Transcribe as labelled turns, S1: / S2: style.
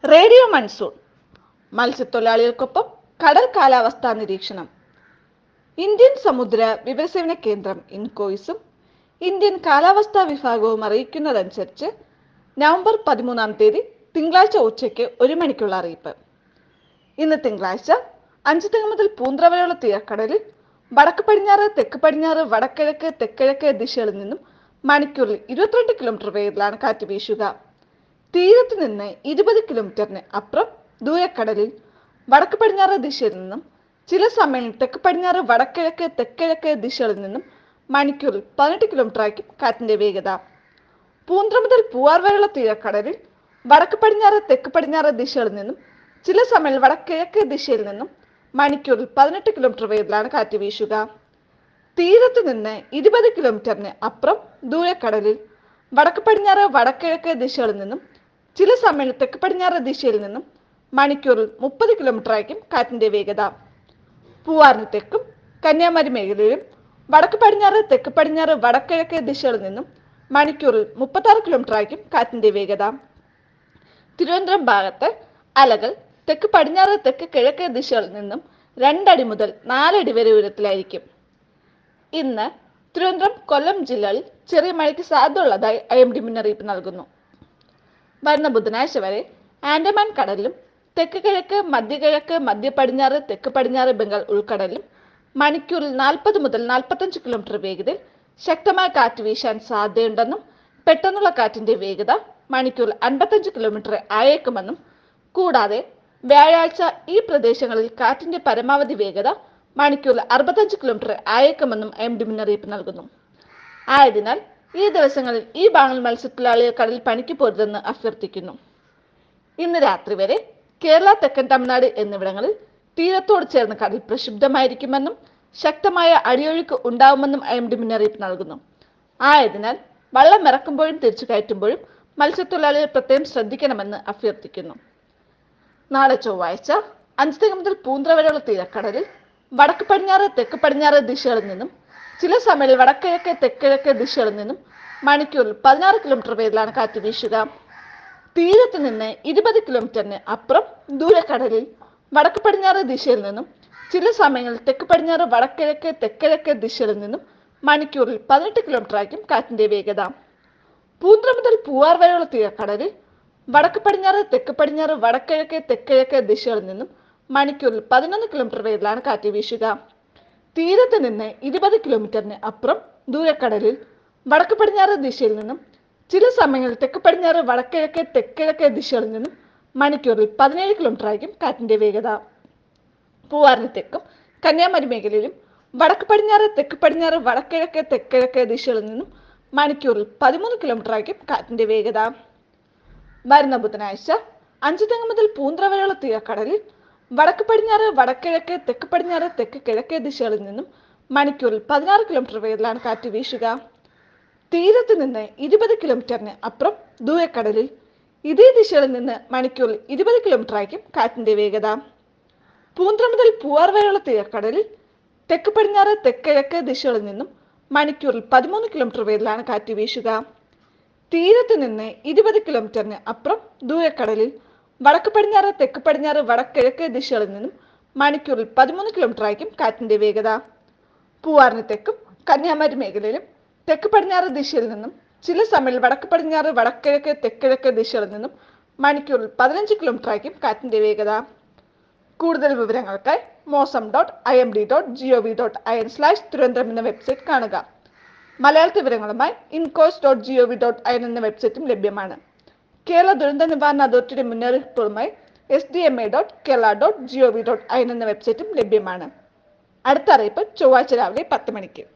S1: radio monsoon മത്സ്യത്തൊഴിലാളികൾക്കൊപ്പം കടൽ കാലാവസ്ഥാ നിരീക്ഷണം ഇന്ത്യൻ സമുദ്ര വിവരസേവന കേന്ദ്രം ഇൻകോയിസും ഇന്ത്യൻ കാലാവസ്ഥാ വിഭാഗവും അറിയിക്കുന്നതനുസരിച്ച് നവംബർ പതിമൂന്നാം തീയതി തിങ്കളാഴ്ച ഉച്ചയ്ക്ക് ഒരു മണിക്കുള്ള അറിയിപ്പ് ഇന്ന് തിങ്കളാഴ്ച അഞ്ചുതെങ്ങ് മുതൽ പൂന്തറ വരെയുള്ള തീരക്കടലിൽ വടക്ക് പടിഞ്ഞാറ് തെക്ക് പടിഞ്ഞാറ് വടക്കിഴക്ക് തെക്കിഴക്ക് ദിശകളിൽ നിന്നും മണിക്കൂറിൽ ഇരുപത്തിരണ്ട് കിലോമീറ്റർ വേഗത്തിലാണ് കാറ്റ് വീശുക തീരത്ത് നിന്ന് ഇരുപത് കിലോമീറ്ററിന് അപ്പുറം ദൂരക്കടലിൽ വടക്ക് പടിഞ്ഞാറ് ദിശയിൽ നിന്നും ചില സമയങ്ങളിൽ തെക്ക് പടിഞ്ഞാറ് വടക്കിഴക്ക് തെക്കിഴക്ക് ദിശകളിൽ നിന്നും മണിക്കൂറിൽ പതിനെട്ട് കിലോമീറ്റർ ആയിരിക്കും കാറ്റിന്റെ വേഗത പൂന്തറ മുതൽ പൂവാർ വരെയുള്ള തീരക്കടലിൽ വടക്ക് പടിഞ്ഞാറ് തെക്ക് പടിഞ്ഞാറ് ദിശകളിൽ നിന്നും ചില സമയങ്ങളിൽ വടക്കിഴക്ക് ദിശയിൽ നിന്നും മണിക്കൂറിൽ പതിനെട്ട് കിലോമീറ്റർ വേഗത്തിലാണ് കാറ്റ് വീശുക തീരത്ത് നിന്ന് ഇരുപത് കിലോമീറ്ററിന് അപ്പുറം ദൂരക്കടലിൽ വടക്ക് പടിഞ്ഞാറ് വടക്കിഴക്ക് ദിശകളിൽ നിന്നും ചില സമയങ്ങളിൽ തെക്ക് പടിഞ്ഞാറ് ദിശയിൽ നിന്നും മണിക്കൂറിൽ മുപ്പത് കിലോമീറ്റർ ആയിരിക്കും കാറ്റിന്റെ വേഗത പൂവാറിന് തെക്കും കന്യാകുമാരി മേഖലയിലും വടക്ക് പടിഞ്ഞാറ് തെക്ക് പടിഞ്ഞാറ് വടക്കിഴക്ക് ദിശകളിൽ നിന്നും മണിക്കൂറിൽ മുപ്പത്താറ് കിലോമീറ്റർ ആയിരിക്കും കാറ്റിന്റെ വേഗത തിരുവനന്തപുരം ഭാഗത്ത് അലകൾ തെക്ക് പടിഞ്ഞാറ് തെക്ക് കിഴക്ക് ദിശകളിൽ നിന്നും രണ്ടടി മുതൽ നാലടി വരെ ഉയരത്തിലായിരിക്കും ഇന്ന് തിരുവനന്തപുരം കൊല്ലം ജില്ലകളിൽ ചെറിയ മഴയ്ക്ക് സാധ്യതയുള്ളതായി ഐ എം ഡി മുന്നറിയിപ്പ് നൽകുന്നു വരുന്ന ബുധനാഴ്ച വരെ ആൻഡമാൻ കടലിലും തെക്ക് കിഴക്ക് മധ്യകിഴക്ക് മധ്യ പടിഞ്ഞാറ് തെക്ക് പടിഞ്ഞാറ് ബംഗാൾ ഉൾക്കടലിലും മണിക്കൂറിൽ നാൽപ്പത് മുതൽ നാൽപ്പത്തഞ്ച് കിലോമീറ്റർ വേഗതയിൽ ശക്തമായ കാറ്റ് വീശാൻ സാധ്യതയുണ്ടെന്നും പെട്ടെന്നുള്ള കാറ്റിന്റെ വേഗത മണിക്കൂറിൽ അൻപത്തഞ്ച് കിലോമീറ്റർ ആയേക്കുമെന്നും കൂടാതെ വ്യാഴാഴ്ച ഈ പ്രദേശങ്ങളിൽ കാറ്റിന്റെ പരമാവധി വേഗത മണിക്കൂറിൽ അറുപത്തഞ്ച് കിലോമീറ്റർ ആയേക്കുമെന്നും എം ഡി മുന്നറിയിപ്പ് നൽകുന്നു ആയതിനാൽ ഈ ദിവസങ്ങളിൽ ഈ ഭാഗങ്ങൾ മത്സ്യത്തൊഴിലാളികൾ കടലിൽ പണിക്ക് പോരുതെന്ന് അഭ്യർത്ഥിക്കുന്നു ഇന്ന് രാത്രി വരെ കേരള തെക്കൻ തമിഴ്നാട് എന്നിവിടങ്ങളിൽ തീരത്തോട് ചേർന്ന് കടൽ പ്രക്ഷുബ്ധമായിരിക്കുമെന്നും ശക്തമായ അടിയൊഴുക്ക് ഉണ്ടാവുമെന്നും ഐ എം ഡി മുന്നറിയിപ്പ് നൽകുന്നു ആയതിനാൽ വള്ളം ഇറക്കുമ്പോഴും തിരിച്ചു കയറ്റുമ്പോഴും മത്സ്യത്തൊഴിലാളികൾ പ്രത്യേകം ശ്രദ്ധിക്കണമെന്ന് അഭ്യർത്ഥിക്കുന്നു നാളെ ചൊവ്വാഴ്ച അഞ്ചുതെങ്ങ് മുതൽ പൂന്തറ വരെയുള്ള തീരക്കടലിൽ വടക്ക് പടിഞ്ഞാറ് തെക്ക് പടിഞ്ഞാറ് ദിശകളിൽ നിന്നും ചില സമയങ്ങളിൽ വടക്കിഴക്ക് തെക്കിഴക്ക് ദിശകളിൽ നിന്നും മണിക്കൂറിൽ പതിനാറ് കിലോമീറ്റർ വേഗത്തിലാണ് കാറ്റ് വീശുക തീരത്ത് നിന്ന് ഇരുപത് കിലോമീറ്ററിന് അപ്പുറം ദൂരക്കടലിൽ വടക്ക് പടിഞ്ഞാറ് ദിശയിൽ നിന്നും ചില സമയങ്ങളിൽ തെക്ക് പടിഞ്ഞാറ് വടക്കിഴക്ക് തെക്കിഴക്ക് ദിശകളിൽ നിന്നും മണിക്കൂറിൽ പതിനെട്ട് കിലോമീറ്റർ ആയിരിക്കും കാറ്റിന്റെ വേഗത പൂന്തറ മുതൽ പൂവാർ വരെയുള്ള തീരക്കടലിൽ വടക്ക് പടിഞ്ഞാറ് തെക്ക് പടിഞ്ഞാറ് വടക്കിഴക്ക് തെക്കിഴക്ക് ദിശകളിൽ നിന്നും മണിക്കൂറിൽ പതിനൊന്ന് കിലോമീറ്റർ വേഗത്തിലാണ് കാറ്റ് വീശുക തീരത്ത് നിന്ന് ഇരുപത് കിലോമീറ്ററിന് അപ്പുറം ദൂരക്കടലിൽ വടക്ക് പടിഞ്ഞാറ് ദിശയിൽ നിന്നും ചില സമയങ്ങളിൽ തെക്ക് പടിഞ്ഞാറ് വടക്കിഴക്ക് തെക്കിഴക്ക് ദിശകളിൽ നിന്നും മണിക്കൂറിൽ പതിനേഴ് കിലോമീറ്റർ ആയിരിക്കും കാറ്റിന്റെ വേഗത പൂവാറിന് തെക്കും കന്യാകുമാരി മേഖലയിലും വടക്ക് പടിഞ്ഞാറ് തെക്ക് പടിഞ്ഞാറ് വടക്കിഴക്ക് തെക്കിഴക്ക് ദിശകളിൽ നിന്നും മണിക്കൂറിൽ പതിമൂന്ന് കിലോമീറ്റർ ആയിരിക്കും കാറ്റിന്റെ വേഗത വരുന്ന ബുധനാഴ്ച അഞ്ചുതെങ്ങ് മുതൽ പൂന്തറ വരെയുള്ള തീരക്കടലിൽ വടക്ക് പടിഞ്ഞാറ് വടക്കിഴക്ക് തെക്ക് പടിഞ്ഞാറ് തെക്ക് കിഴക്ക് ദിശകളിൽ നിന്നും മണിക്കൂറിൽ പതിനാറ് കിലോമീറ്റർ വേഗത്തിലാണ് കാറ്റ് വീശുക തീരത്ത് നിന്ന് ഇരുപത് കിലോമീറ്ററിന് അപ്പുറം ദൂരക്കടലിൽ ഇതേ ദിശയിൽ നിന്ന് മണിക്കൂറിൽ ഇരുപത് കിലോമീറ്റർ ആയിരിക്കും കാറ്റിന്റെ വേഗത പൂന്തറ മുതൽ പൂവാർ വരെയുള്ള തീരക്കടലിൽ തെക്ക് പടിഞ്ഞാറ് തെക്കിഴക്ക് ദിശകളിൽ നിന്നും മണിക്കൂറിൽ പതിമൂന്ന് കിലോമീറ്റർ വേഗത്തിലാണ് കാറ്റ് വീശുക തീരത്ത് നിന്ന് ഇരുപത് കിലോമീറ്ററിന് അപ്പുറം ദൂരക്കടലിൽ വടക്ക് പടിഞ്ഞാറ് തെക്ക് പടിഞ്ഞാറ് വടക്കിഴക്ക് ദിശകളിൽ നിന്നും മണിക്കൂറിൽ പതിമൂന്ന് കിലോമീറ്റർ ആയിരിക്കും കാറ്റിന്റെ വേഗത പൂവാറിന് തെക്കും കന്യാകുമാരി മേഖലയിലും തെക്ക് പടിഞ്ഞാറ് ദിശയിൽ നിന്നും ചില സമയങ്ങളിൽ വടക്ക് പടിഞ്ഞാറ് വടക്കിഴക്ക് തെക്കിഴക്ക് ദിശകളിൽ നിന്നും മണിക്കൂറിൽ പതിനഞ്ച് കിലോമീറ്റർ ആയിരിക്കും കാറ്റിന്റെ വേഗത കൂടുതൽ വിവരങ്ങൾക്കായി mausam dot I M D dot G O V dot I N slash Thiruvananthapuram എന്ന വെബ്സൈറ്റ് കാണുക മലയാള വിവരങ്ങളുമായി INCOIS dot G O V dot I N എന്ന വെബ്സൈറ്റും ലഭ്യമാണ് കേരള ദുരന്ത നിവാരണ അതോറിറ്റിയുടെ മുന്നറിയിപ്പുകളുമായി S D M A dot Kerala dot G O V dot I N എന്ന വെബ്സൈറ്റും ലഭ്യമാണ് അടുത്ത അറിയിപ്പ് ചൊവ്വാഴ്ച രാവിലെ പത്ത് മണിക്ക്